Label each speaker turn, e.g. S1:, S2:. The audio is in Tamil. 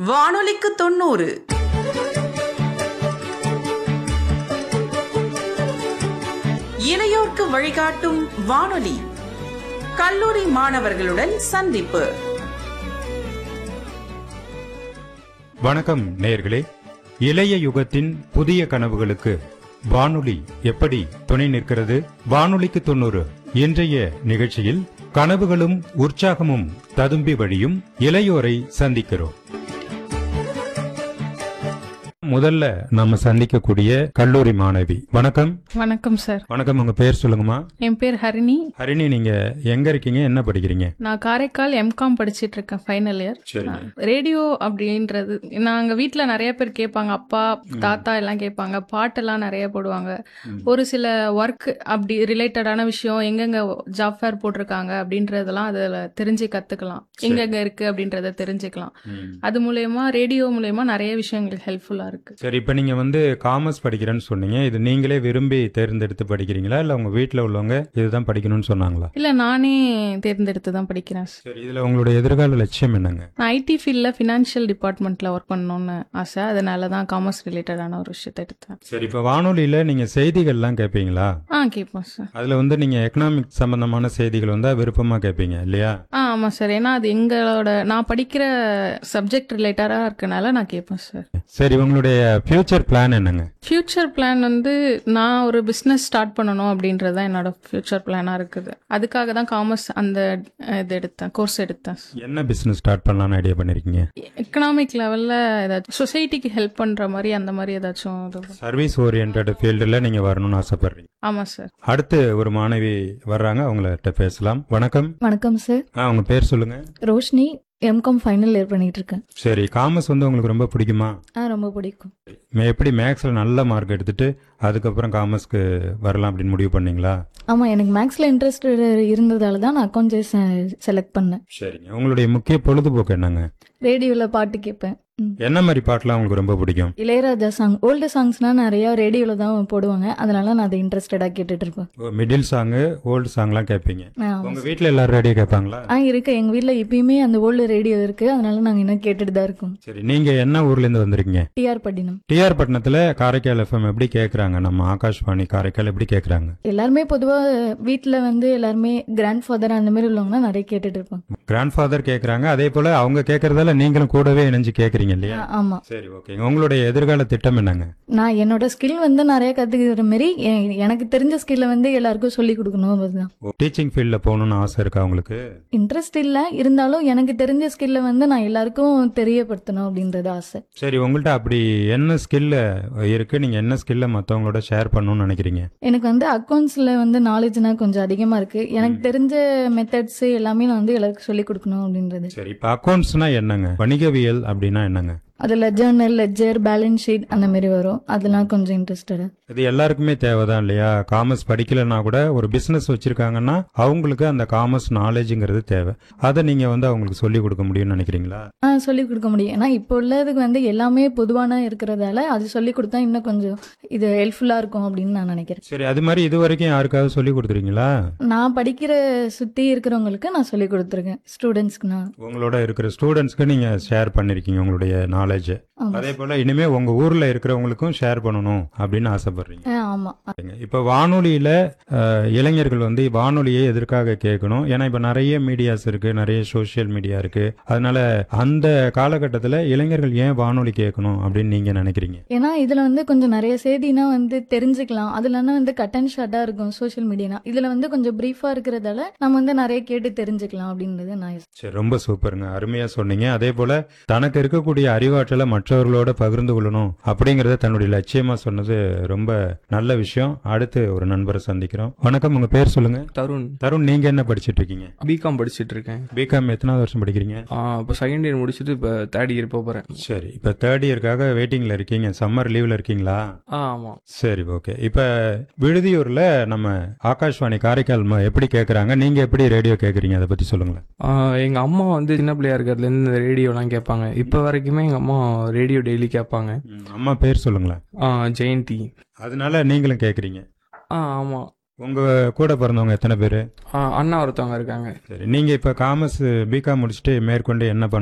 S1: வானொலிக்கு தொண்ணூறு இளையோர்க்கு வழிகாட்டும் வானொலி கல்லூரி மாணவர்களுடன் சந்திப்பு
S2: வணக்கம் நேயர்களே இளைய யுகத்தின் புதிய கனவுகளுக்கு வானொலி எப்படி துணை நிற்கிறது வானொலிக்கு தொண்ணூறு இன்றைய நிகழ்ச்சியில் கனவுகளும் உற்சாகமும் ததும்பி வழியும் இளையோரை சந்திக்கிறோம் முதல்ல நாம சந்திக்கக்கூடிய கல்லூரி மாணவி வணக்கம்
S3: வணக்கம் சார்
S2: வணக்கம் உங்க பேர் சொல்லுங்கம்மா
S3: என் பேர் ஹரிணி
S2: ஹரிணி நீங்க எங்க இருக்கீங்க என்ன படிக்கிறீங்க
S3: நான் காரைக்கால் எம்காம் படிச்சிட்டு இருக்கேன் ஃபைனல் இயர்
S2: சரிங்க
S3: ரேடியோ அப்படின்றது நாங்க வீட்ல நிறைய பேர் கேட்பாங்க அப்பா தாத்தா எல்லாம் கேட்பாங்க பாட்டெல்லாம் நிறைய போடுவாங்க ஒரு சில ஒர்க் அப்படி ரிலேட்டடான விஷயம் எங்கெங்க ஜாப் ஃபேர் போட்டிருக்காங்க அப்படின்றதெல்லாம் அதுல தெரிஞ்சு கத்துக்கலாம் எங்கெங்க இருக்கு அப்படின்றத தெரிஞ்சுக்கலாம்
S2: ம்.
S3: அது மூலயமா ரேடியோ மூலயமா நிறைய விஷயங்கள் ஹெல்ப்ஃபுல்லா இருக்கு
S2: சரி இப்போ நீங்க வந்து காமர்ஸ் படிக்கிறேன்னு சொன்னீங்க இது நீங்களே விரும்பி தேர்ந்தெடுத்து படிக்கிறீங்களா இல்ல உங்க வீட்ல உள்ளவங்க இதுதான் படிக்கணும்னு சொன்னாங்களா
S3: இல்ல நானே தேர்ந்தெடுத்து தான் படிக்கிறேன் சார்
S2: சரி இதுல உங்களுடைய எதிர்கால லட்சியம் என்னங்க
S3: நான் ஐடி ஃபீல்டில் ஃபினான்ஷியல் டிபார்ட்மெண்ட்டில் ஒர்க் பண்ணணும்னு ஆசை அதனால தான் காமர்ஸ் ரிலேட்டடான ஒரு விஷயத்தை எடுத்தேன்
S2: சரி இப்போ வானொலியில நீங்க செய்திகள்லாம் கேட்பீங்களா
S3: ஆ கேட்போம் சார்
S2: அதுல வந்து நீங்க எக்கனாமிக் சம்பந்தமான செய்திகள் வந்தா விருப்பமா கேட்பீங்க இல்லையா
S3: ஆ ஆமாம் சார் ஏன்னா அது எங்களோட நான் படிக்கிற சப்ஜெக்ட் ரிலேட்டடாக இருக்கனால நான் கேட்பேன் சார்
S2: சரி உங்களுடைய ஃபியூச்சர் பிளான் என்னங்க
S3: ஃப்யூச்சர் பிளான் வந்து நான் ஒரு பிஸ்னஸ் ஸ்டார்ட் பண்ணணும் அப்படின்றது தான் என்னோட ஃப்யூச்சர் பிளானாக இருக்குது அதுக்காக தான் காமர்ஸ் அந்த அஹ், இது எடுத்தேன் கோர்ஸ் எடுத்தேன்
S2: என்ன பிசினஸ் ஸ்டார்ட் பண்ணலாம்னு ஐடியா பண்ணிருக்கீங்க
S3: எக்கனாமிக் லெவலில் ஏதாச்சும் சொசைட்டிக்கு ஹெல்ப் பண்ணுற மாதிரி அந்த மாதிரி ஏதாச்சும் இது
S2: சர்வீஸ் ஓரியன்ட் ஃபீல்டுல நீங்க வரணும்னு ஆசைப்படுறீங்க
S3: ஆமாம் சார்
S2: அடுத்து ஒரு மாணவி வர்றாங்க அவங்கள்ட்ட பேசலாம் வணக்கம்
S4: வணக்கம் சார்
S2: ஆ உங்க பேர் சொல்லுங்க
S4: ரோஷினி எம்காம் ஃபைனல் இயர் பண்ணிட்டு இருக்கேன்
S2: சரி காமர்ஸ் வந்து உங்களுக்கு ரொம்ப பிடிக்குமா
S4: ஆ ரொம்ப பிடிக்கும்
S2: மே- எப்படி மேக்ஸ்ல நல்ல மார்க் எடுத்துட்டு அதுக்கப்புறம் காமர்ஸ்க்கு வரலாம் அப்படின்னு முடிவு பண்ணீங்களா
S4: ஆமாம் எனக்கு மேக்ஸில் இன்ட்ரெஸ்ட் இருந்ததால தான் நான் அக்கௌண்ட்ஸ் செலக்ட் பண்ணேன்
S2: சரிங்க உங்களுடைய முக்கிய பொழுதுபோக்கு என்னங்க
S4: ரேடியோவில் பாட்டு கேட்பேன் ம்.
S2: என்ன மாதிரி பாட்டுலாம் உங்களுக்கு ரொம்ப பிடிக்கும்
S4: இளையராஜா சாங் ஓல்டு சாங்ஸ்னால் நிறையா ரேடியோவில் தான் போடுவாங்க அதனால நான் அதை இன்ட்ரெஸ்டடாக கேட்டுட்டு இருப்பேன்
S2: மிடில் சாங்கு ஓல்டு சாங்லாம் கேட்பீங்க
S4: ஆ,
S2: உங்க வீட்ல எல்லாரும் ரேடியோ கேட்பாங்களா
S4: ஆ இருக்கு எங்கள் வீட்டில் இப்பயுமே அந்த ஓல்டு ரேடியோ இருக்கு அதனால நாங்கள் இன்னும் கேட்டுட்டு தான் இருக்கோம்
S2: சரி நீங்க என்ன ஊர்ல இருந்து வந்திருக்கீங்க
S4: டிஆர் பட்டினம்
S2: டிஆர் பட்டணத்துல காரைக்கால் எஃப்எம் எப்படி கேக்குறாங்க நம்ம ஆகாஷ்வாணி காரைக்கால் எப்படி கேக்குறாங்க
S4: எல்லாருமே பொதுவாக வீட்டில் வந்து எல்லாருமே கிராண்ட் ஃபாதர் அந்த மாதிரி உள்ளவங்க நிறைய கேட்டுட்டு இருப்பாங்க
S2: கிராண்ட் ஃபாதர் கேக்குறாங்க அதே போல அவங்க கேக்குறதால நீங்களும் கூடவே இணைஞ்சு கேக்குறீங்க இல்லையா
S4: ஆ, ஆமா
S2: சரி ஓகேங்க உங்களுடைய எதிர்கால திட்டம் என்னங்க
S4: நான் என்னோட ஸ்கில் வந்து நிறைய கத்துக்கிற மாதிரி எ- எனக்கு தெரிஞ்ச ஸ்கில்ல வந்து எல்லாருக்கும் சொல்லி கொடுக்கணும் அதுதான்
S2: டீச்சிங் ஃபீல்ட்ல போகணும்னு ஆசை இருக்கா உங்களுக்கு
S4: இன்ட்ரெஸ்ட் இல்ல இருந்தாலும் எனக்கு தெரிஞ்ச ஸ்கில்ல வந்து நான் எல்லாருக்கும் தெரியப்படுத்தணும் அப்படின்றது ஆசை
S2: சரி உங்கள்ட்ட அப்படி என்ன ஸ்கில்ல இருக்கு நீங்க என்ன ஸ்கில்ல மத்தவங்களோட ஷேர் பண்ணணும்னு நினைக்கிறீங்க
S4: எனக்கு வந்து அக்கௌண்ட்ஸ்ல வந்து நாலேஜ்னா கொஞ்சம் அதிகமா இருக்கு எனக்கு தெரிஞ்ச மெத்தட்ஸ் எல்லாமே நான் வந்து எல்லாருக்கும் சொல்லி கொடுக்கணும் அப்படின்றது
S2: சரி இப்ப அக்கௌண்ட்ஸ்னா என்னங்க வணிகவியல் அப்படின்னா என்னங்க
S4: அதுல ஜேர்னல் லெஜர் பேலன்ஸ் ஷீட் அந்த மாதிரி வரும் அதெல்லாம் கொஞ்சம் இன்ட்ரெஸ்டடா
S2: இது எல்லாருக்குமே தேவைதான் இல்லையா காமர்ஸ் படிக்கலைன்னா கூட ஒரு பிசினஸ் வச்சிருக்காங்கன்னா அவங்களுக்கு அந்த காமர்ஸ் நாலேஜுங்கிறது தேவை அதை நீங்க வந்து அவங்களுக்கு சொல்லி கொடுக்க முடியும்னு நினைக்கிறீங்களா
S4: ஆ சொல்லி கொடுக்க முடியும் ஏன்னா இப்போ உள்ளதுக்கு வந்து எல்லாமே பொதுவான இருக்கிறதால அது சொல்லி கொடுத்தா இன்னும் கொஞ்சம் இது ஹெல்ப்ஃபுல்லா இருக்கும் அப்படின்னு நான் நினைக்கிறேன்
S2: சரி அது மாதிரி இது வரைக்கும் யாருக்காவது சொல்லி கொடுத்துருக்கீங்களா
S4: நான் படிக்கிற சுத்தி இருக்கிறவங்களுக்கு நான் சொல்லி கொடுத்துருக்கேன் ஸ்டூடெண்ட்ஸ்க்கு நான்
S2: உங்களோட இருக்கிற ஸ்டூடெண்ட்ஸ்க்கு நீங்க ஷேர் பண்ணிருக்கீங்க உங்களுடைய நாலேஜ்
S4: ஆமா.
S2: அதே போல இனிமே உங்க ஊர்ல இருக்கிறவங்களுக்கும் ஷேர் பண்ணணும் அப்படின்னு ஆசைப்படுறீங்க
S4: ஆ, ஆமா
S2: இப்ப வானொலியில அஹ், இளைஞர்கள் வந்து வானொலியை எதற்காக கேட்கணும் ஏன்னா இப்ப நிறைய மீடியாஸ் இருக்கு நிறைய சோஷியல் மீடியா இருக்கு அதனால அந்த காலகட்டத்துல இளைஞர்கள் ஏன் வானொலி கேட்கணும் அப்படின்னு நீங்க நினைக்கிறீங்க
S4: ஏன்னா இதுல வந்து கொஞ்சம் நிறைய செய்தினா வந்து தெரிஞ்சுக்கலாம் அதுலன்னா வந்து கட் அண்ட் ஷார்ட்டா இருக்கும் சோஷியல் மீடியா இதுல வந்து கொஞ்சம் பிரீஃபா இருக்கிறதால நம்ம வந்து நிறைய கேட்டு தெரிஞ்சுக்கலாம் அப்படின்றது நான்
S2: சரி ரொம்ப சூப்பருங்க அருமையா சொன்னீங்க அதே போல தனக்கு இருக்கக்கூடிய அறிவாற்றலை மற்றவர்களோட பகிர்ந்து கொள்ளணும் அப்படிங்கறத தன்னுடைய லட்சியமா சொன்னது ரொம்ப நல்ல விஷயம் அடுத்து ஒரு நண்பரை சந்திக்கிறோம் வணக்கம் உங்க பேர் சொல்லுங்க
S5: தருண்
S2: தருண் நீங்க என்ன படிச்சிட்டு இருக்கீங்க
S5: பிகாம் படிச்சிட்டு இருக்கேன்
S2: பிகாம் எத்தனாவது வருஷம் படிக்கிறீங்க
S5: இப்போ செகண்ட் இயர் முடிச்சுட்டு இப்போ தேர்ட் இயர் போக போகிறேன்
S2: சரி இப்ப தேர்ட் இயர்க்காக வெயிட்டிங்ல இருக்கீங்க சம்மர் லீவ்ல இருக்கீங்களா
S5: ஆ ஆமாம்
S2: சரி ஓகே இப்ப விடுதியூர்ல நம்ம ஆகாஷ்வாணி காரைக்கால் ம- எப்படி கேக்குறாங்க நீங்க எப்படி ரேடியோ கேக்குறீங்க அதை பத்தி சொல்லுங்களேன்
S5: எங்கள் அம்மா வந்து சின்ன பிள்ளையா இருக்கிறதுலேருந்து இந்த ரேடியோலாம் கேட்பாங்க இப்போ வரைக்குமே எங்கள் அம்மா ரேடியோ டெய்லி கேட்பாங்க
S2: ம், அம்மா பேர் சொல்லுங்களேன்
S5: ஆ, ஜெயந்தி
S2: அதனால நீங்களும் கேக்குறீங்க
S5: ஆ ஆமாம்
S2: உங்க கூட பிறந்தவங்க எத்தனை பேரு
S5: அண்ணா ஒருத்தவங்க இருக்காங்க
S2: சரி நீங்க இப்ப காமர்ஸ் பிகாம் முடிச்சுட்டு மேற்கொண்டு என்ன பண்ண